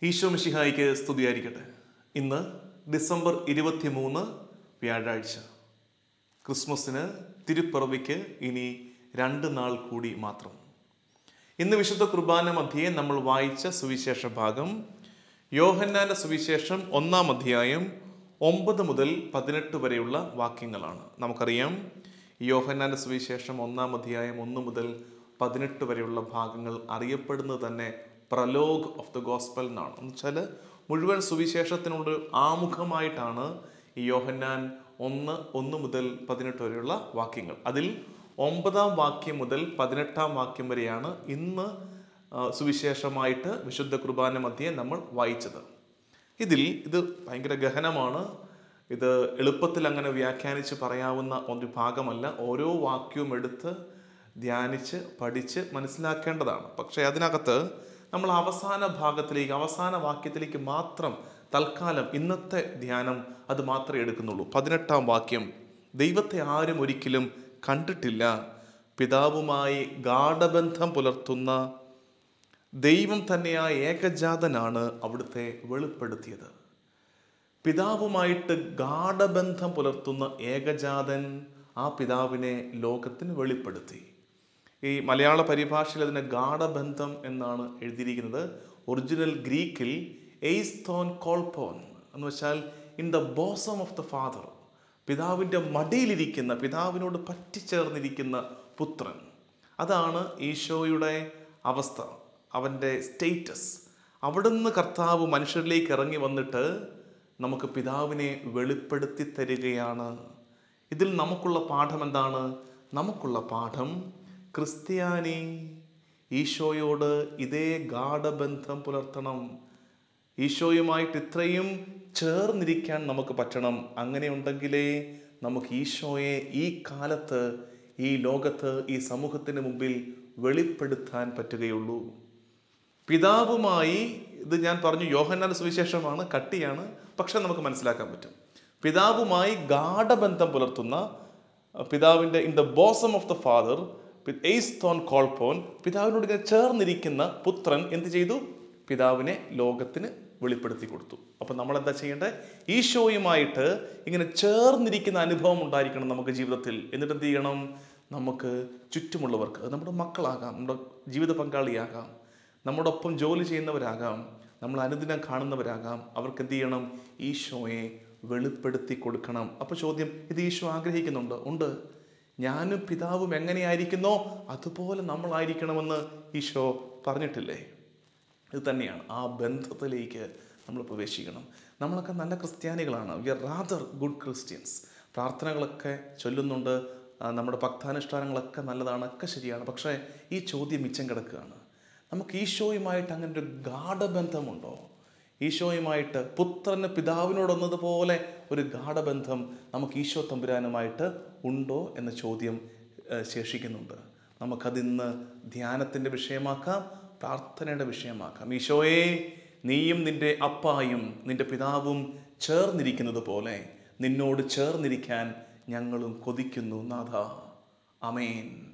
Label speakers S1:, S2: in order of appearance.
S1: ഈശോ മിശിഹായിക്ക് സ്തുതിയായിരിക്കട്ടെ ഇന്ന് ഡിസംബർ ഇരുപത്തി മൂന്ന് വ്യാഴാഴ്ച ക്രിസ്മസിന് തിരുപ്പിറവിക്ക് ഇനി രണ്ട് നാൾ കൂടി മാത്രം ഇന്ന് വിശുദ്ധ കുർബാന മധ്യേ നമ്മൾ വായിച്ച സുവിശേഷ ഭാഗം യോഹന്നാന്റെ സുവിശേഷം ഒന്നാം അധ്യായം ഒമ്പത് മുതൽ പതിനെട്ട് വരെയുള്ള വാക്യങ്ങളാണ് നമുക്കറിയാം യോഹന്നാന്റെ സുവിശേഷം ഒന്നാം അധ്യായം ഒന്ന് മുതൽ പതിനെട്ട് വരെയുള്ള ഭാഗങ്ങൾ അറിയപ്പെടുന്നത് തന്നെ പ്രലോഗ് ഓഫ് ദ ഗോസ്പൽ എന്നാണ് എന്ന് വെച്ചാൽ മുഴുവൻ സുവിശേഷത്തിനോട് ആമുഖമായിട്ടാണ് ഈ യോഹന്നാൻ ഒന്ന് ഒന്ന് മുതൽ പതിനെട്ട് വരെയുള്ള വാക്യങ്ങൾ അതിൽ ഒമ്പതാം വാക്യം മുതൽ പതിനെട്ടാം വാക്യം വരെയാണ് ഇന്ന് ആ, സുവിശേഷമായിട്ട് വിശുദ്ധ കുർബാന മധ്യേ നമ്മൾ വായിച്ചത് ഇതിൽ ഇത് ഭയങ്കര ഗഹനമാണ് ഇത് എളുപ്പത്തിൽ അങ്ങനെ വ്യാഖ്യാനിച്ച് പറയാവുന്ന ഒരു ഭാഗമല്ല ഓരോ വാക്യവും എടുത്ത് ധ്യാനിച്ച് പഠിച്ച് മനസ്സിലാക്കേണ്ടതാണ് പക്ഷേ അതിനകത്ത് നമ്മൾ അവസാന ഭാഗത്തിലേക്ക് അവസാന വാക്യത്തിലേക്ക് മാത്രം തൽക്കാലം ഇന്നത്തെ ധ്യാനം അത് മാത്രമേ എടുക്കുന്നുള്ളൂ പതിനെട്ടാം വാക്യം ദൈവത്തെ ആരും ഒരിക്കലും കണ്ടിട്ടില്ല പിതാവുമായി ഗാഠബന്ധം പുലർത്തുന്ന ദൈവം തന്നെയായ ഏകജാതനാണ് അവിടുത്തെ വെളിപ്പെടുത്തിയത് പിതാവുമായിട്ട് ഗാഠബന്ധം പുലർത്തുന്ന ഏകജാതൻ ആ പിതാവിനെ ലോകത്തിന് വെളിപ്പെടുത്തി ഈ മലയാള പരിഭാഷയിൽ അതിന് ഗാഠബന്ധം എന്നാണ് എഴുതിയിരിക്കുന്നത് ഒറിജിനൽ ഗ്രീക്കിൽ എയ്സ്തോൻ കോൾപോൻ എന്ന് വെച്ചാൽ in the bosom of the father പിതാവിൻ്റെ മടിയിലിരിക്കുന്ന പിതാവിനോട് പറ്റിച്ചേർന്നിരിക്കുന്ന പുത്രൻ അതാണ് ഈശോയുടെ അവസ്ഥ അവൻ്റെ സ്റ്റേറ്റസ് അവിടുന്ന് കർത്താവ് മനുഷ്യരിലേക്ക് ഇറങ്ങി വന്നിട്ട് നമുക്ക് പിതാവിനെ വെളിപ്പെടുത്തി തരികയാണ് ഇതിൽ നമുക്കുള്ള പാഠം എന്താണ് നമുക്കുള്ള പാഠം ക്രിസ്ത്യാനി ഈശോയോട് ഇതേ ഗാഠബന്ധം പുലർത്തണം ഈശോയുമായിട്ട് ഇത്രയും ചേർന്നിരിക്കാൻ നമുക്ക് പറ്റണം അങ്ങനെ ഉണ്ടെങ്കിലേ നമുക്ക് ഈശോയെ ഈ കാലത്ത് ഈ ലോകത്ത് ഈ സമൂഹത്തിന് മുമ്പിൽ വെളിപ്പെടുത്താൻ പറ്റുകയുള്ളൂ പിതാവുമായി ഇത് ഞാൻ പറഞ്ഞു യോഹന്നാൻ സുവിശേഷമാണ് കട്ടിയാണ് പക്ഷെ നമുക്ക് മനസ്സിലാക്കാൻ പറ്റും പിതാവുമായി ഗാഠബന്ധം പുലർത്തുന്ന പിതാവിൻ്റെ in the bosom of the father എയ്സ്തോൺ കോൾപോൻ പിതാവിനോട് ഇങ്ങനെ ചേർന്നിരിക്കുന്ന പുത്രൻ എന്ത് ചെയ്തു പിതാവിനെ ലോകത്തിന് വെളിപ്പെടുത്തി കൊടുത്തു അപ്പം നമ്മൾ എന്താ ചെയ്യേണ്ടത് ഈശോയുമായിട്ട് ഇങ്ങനെ ചേർന്നിരിക്കുന്ന അനുഭവം ഉണ്ടായിരിക്കണം നമുക്ക് ജീവിതത്തിൽ എന്നിട്ട് എന്ത് ചെയ്യണം നമുക്ക് ചുറ്റുമുള്ളവർക്ക് അത് നമ്മുടെ മക്കളാകാം നമ്മുടെ ജീവിത പങ്കാളിയാകാം നമ്മുടെ ഒപ്പം ജോലി ചെയ്യുന്നവരാകാം നമ്മൾ അനുദിനം കാണുന്നവരാകാം അവർക്ക് എന്ത് ചെയ്യണം ഈശോയെ വെളിപ്പെടുത്തി കൊടുക്കണം അപ്പോൾ ചോദ്യം ഇത് ഈശോ ആഗ്രഹിക്കുന്നുണ്ട് ഉണ്ട് ഞാനും പിതാവും എങ്ങനെയായിരിക്കുന്നോ അതുപോലെ നമ്മളായിരിക്കണമെന്ന് ഈശോ പറഞ്ഞിട്ടില്ലേ ഇത് തന്നെയാണ് ആ ബന്ധത്തിലേക്ക് നമ്മൾ പ്രവേശിക്കണം നമ്മളൊക്കെ നല്ല ക്രിസ്ത്യാനികളാണ് we are rather good Christians പ്രാർത്ഥനകളൊക്കെ ചൊല്ലുന്നുണ്ട് ആ, നമ്മുടെ ഭക്താനുഷ്ഠാനങ്ങളൊക്കെ നല്ലതാണ് ഒക്കെ ശരിയാണ് പക്ഷേ ഈ ചോദ്യം മിച്ചം കിടക്കുകയാണ് നമുക്ക് ഈശോയുമായിട്ട് അങ്ങനെ ഒരു ഗാഠബന്ധമുണ്ടോ ഈശോയുമായിട്ട് പുത്രന് പിതാവിനോടൊന്നതുപോലെ ഒരു ഗാഠബന്ധം നമുക്ക് ഈശോ തമ്പുരാനുമായിട്ട് ഉണ്ടോ എന്ന ചോദ്യം ഏഹ്, ശേഷിക്കുന്നുണ്ട് നമുക്കതിന്ന് ധ്യാനത്തിൻ്റെ വിഷയമാക്കാം പ്രാർത്ഥനയുടെ വിഷയമാക്കാം ഈശോയെ നീയും നിന്റെ അപ്പായും നിന്റെ പിതാവും ചേർന്നിരിക്കുന്നത് പോലെ നിന്നോട് ചേർന്നിരിക്കാൻ ഞങ്ങളും കൊതിക്കുന്നു നാഥ അമേൻ